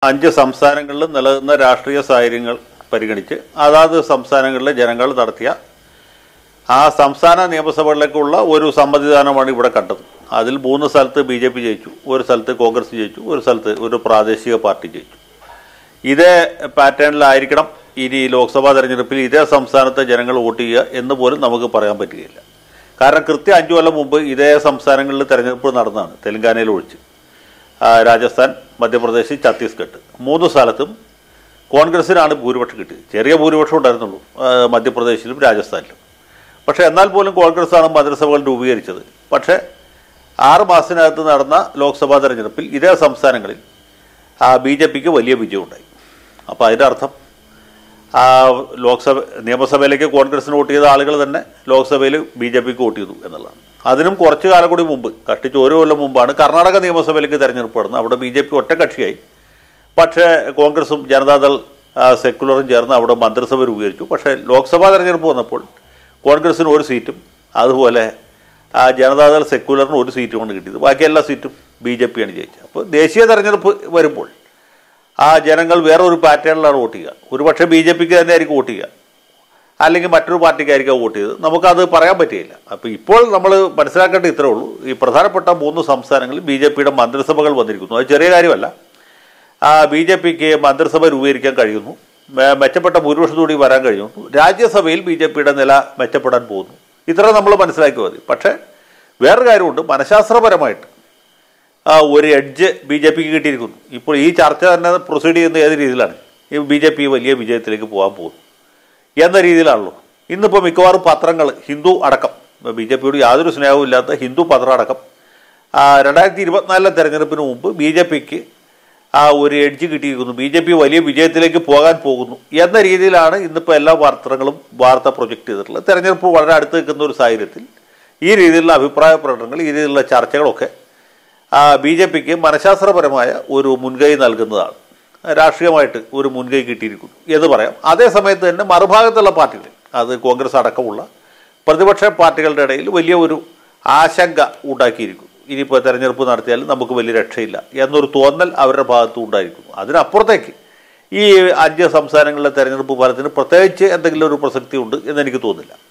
അഞ്ച് സംസ്ഥാനങ്ങളിലും നിലനിന്ന രാഷ്ട്രീയ സാഹചര്യങ്ങൾ പരിഗണിച്ച് അതാത് സംസ്ഥാനങ്ങളിലെ ജനങ്ങൾ നടത്തിയ ആ സംസ്ഥാന നിയമസഭകളിലേക്കുള്ള ഒരു സമ്മതിദാനമാണ് ഇവിടെ കണ്ടത് അതിൽ മൂന്ന് സ്ഥലത്ത് ബി ജെ പി ജയിച്ചു ഒരു സ്ഥലത്ത് കോൺഗ്രസ് ജയിച്ചു ഒരു സ്ഥലത്ത് ഒരു പ്രാദേശിക പാർട്ടി ജയിച്ചു ഇതേ പാറ്റേണിലായിരിക്കണം ഇനി ലോക്സഭാ തെരഞ്ഞെടുപ്പിൽ ഇതേ സംസ്ഥാനത്തെ ജനങ്ങൾ വോട്ട് ചെയ്യുക എന്ന് പോലും നമുക്ക് പറയാൻ പറ്റുകയില്ല കാരണം കൃത്യം അഞ്ചു കൊല്ലം മുമ്പ് ഇതേ സംസ്ഥാനങ്ങളിൽ തെരഞ്ഞെടുപ്പ് നടന്നതാണ് തെലങ്കാനയിൽ ഒഴിച്ച് ആ, രാജസ്ഥാൻ മധ്യപ്രദേശ് ഛത്തീസ്ഗഡ് മൂന്ന് സ്ഥലത്തും കോൺഗ്രസിനാണ് ഭൂരിപക്ഷം കിട്ടിയത് ചെറിയ ഭൂരിപക്ഷം ഉണ്ടായിരുന്നുള്ളൂ ആ, മധ്യപ്രദേശിലും രാജസ്ഥാനിലും പക്ഷേ എന്നാൽ പോലും കോൺഗ്രസ്സാണ് മന്ത്രിസഭകൾ രൂപീകരിച്ചത് പക്ഷേ ആറ് മാസത്തിനകത്ത് നടന്ന ലോക്സഭാ തെരഞ്ഞെടുപ്പിൽ ഇതേ സംസ്ഥാനങ്ങളിൽ ബി ജെ പിക്ക് വലിയ വിജയമുണ്ടായി അപ്പോൾ അതിൻ്റെ അർത്ഥം ആ, ലോക്സഭ നിയമസഭയിലേക്ക് കോൺഗ്രസിന് വോട്ട് ചെയ്ത ആളുകൾ തന്നെ ലോക്സഭയിൽ ബി ജെ പിക്ക് വോട്ട് ചെയ്തു എന്നുള്ളതാണ് അതിനും കുറച്ച് കാലം കൂടി മുമ്പ് കഷ്ടിച്ച് ഒരു കൊല്ലം മുമ്പാണ് കർണാടക നിയമസഭയിലേക്ക് തെരഞ്ഞെടുപ്പ് നടന്നത് അവിടെ ബി ജെ പി ഒറ്റക്കക്ഷിയായി പക്ഷേ കോൺഗ്രസും ജനതാദൾ ആ, സെക്യുലറും ചേർന്ന് അവിടെ മന്ത്രിസഭ രൂപീകരിച്ചു പക്ഷേ ലോക്സഭാ തെരഞ്ഞെടുപ്പ് വന്നപ്പോൾ കോൺഗ്രസിന് ഒരു സീറ്റും അതുപോലെ ആ ജനതാദൾ സെക്യുലറിന് ഒരു സീറ്റുമാണ് കിട്ടിയത് ബാക്കി എല്ലാ സീറ്റും ബി ജെ പിയാണ് ജയിച്ചത് അപ്പോൾ ദേശീയ തെരഞ്ഞെടുപ്പ് വരുമ്പോൾ ആ ജനങ്ങൾ വേറെ ഒരു പാറ്റേണിലാണ് വോട്ട് ചെയ്യുക ഒരുപക്ഷെ ബി ജെ പിക്ക് തന്നെ ആയിരിക്കും വോട്ട് ചെയ്യുക അല്ലെങ്കിൽ മറ്റൊരു പാർട്ടിക്കായിരിക്കും വോട്ട് ചെയ്തത് നമുക്കത് പറയാൻ പറ്റുകയില്ല അപ്പോൾ ഇപ്പോൾ നമ്മൾ മനസ്സിലാക്കേണ്ട ഇത്രേ ഉള്ളൂ ഈ പ്രധാനപ്പെട്ട മൂന്ന് സംസ്ഥാനങ്ങളിൽ ബി ജെ പിയുടെ മന്ത്രിസഭകൾ വന്നിരിക്കുന്നു അത് ചെറിയ കാര്യമല്ല ബി ജെ പിക്ക് മന്ത്രിസഭ രൂപീകരിക്കാൻ കഴിയുന്നു മെ- മെച്ചപ്പെട്ട ഭൂരിപക്ഷത്തോടെ വരാൻ കഴിയുന്നു രാജ്യസഭയിൽ ബി ജെ പിയുടെ നില മെച്ചപ്പെടാൻ പോകുന്നു ഇത്ര നമ്മൾ മനസ്സിലാക്കിയാൽ മതി പക്ഷേ വേറൊരു കാര്യമുണ്ട് മനഃശാസ്ത്രപരമായിട്ട് ആ, ഒരു എഡ്ജ് ബി ജെ പിക്ക് കിട്ടിയിരിക്കുന്നു ഇപ്പോൾ ഈ ചർച്ച തന്നെ പ്രൊസീഡ് ചെയ്യുന്ന ഏത് രീതിയിലാണ് ഈ ബി ജെ പി വലിയ വിജയത്തിലേക്ക് പോകാൻ പോകുന്നു എന്ന രീതിയിലാണല്ലോ ഇന്നിപ്പോൾ മിക്കവാറും പത്രങ്ങൾ ഹിന്ദു അടക്കം ബി ജെ പിയോട് യാതൊരു സ്നേഹവും ഇല്ലാത്ത ഹിന്ദു പത്രം അടക്കം ആ, രണ്ടായിരത്തി ഇരുപത്തിനാലിലെ തെരഞ്ഞെടുപ്പിന് മുമ്പ് ബി ജെ പിക്ക് ആ ഒരു എഡ്ജ് കിട്ടിയിരിക്കുന്നു ബി ജെ പി വലിയ വിജയത്തിലേക്ക് പോകാൻ പോകുന്നു എന്ന രീതിയിലാണ് ഇന്നിപ്പോൾ എല്ലാ പത്രങ്ങളും വാർത്ത പ്രൊജക്റ്റ് ചെയ്തിട്ടുള്ളത് തെരഞ്ഞെടുപ്പ് വളരെ അടുത്ത് നിൽക്കുന്ന ഒരു സാഹചര്യത്തിൽ ഈ രീതിയിലുള്ള അഭിപ്രായ പ്രകടനങ്ങൾ ഈ രീതിയിലുള്ള ചർച്ചകളൊക്കെ ബി ജെ പിക്ക് മനഃശാസ്ത്രപരമായ ഒരു മുൻകൈ നൽകുന്നതാണ് രാഷ്ട്രീയമായിട്ട് ഒരു മുൻകൈ കിട്ടിയിരിക്കുന്നു എന്ന് പറയാം അതേ സമയത്ത് തന്നെ മറുഭാഗത്തുള്ള പാർട്ടികൾ അത് കോൺഗ്രസ് അടക്കമുള്ള പ്രതിപക്ഷ പാർട്ടികളുടെ ഇടയിൽ വലിയ ഒരു ആശങ്ക ഉണ്ടാക്കിയിരിക്കുന്നു ഇനിയിപ്പോൾ തെരഞ്ഞെടുപ്പ് നടത്തിയാൽ നമുക്ക് വലിയ രക്ഷയില്ല എന്നൊരു തോന്നൽ അവരുടെ ഭാഗത്തും ഉണ്ടായിരിക്കുന്നു അതിനപ്പുറത്തേക്ക് ഈ അഞ്ച് സംസ്ഥാനങ്ങളിലെ തെരഞ്ഞെടുപ്പ് ഫലത്തിന് പ്രത്യേകിച്ച് എന്തെങ്കിലും ഒരു പ്രസക്തി ഉണ്ട് എന്ന് എനിക്ക് തോന്നുന്നില്ല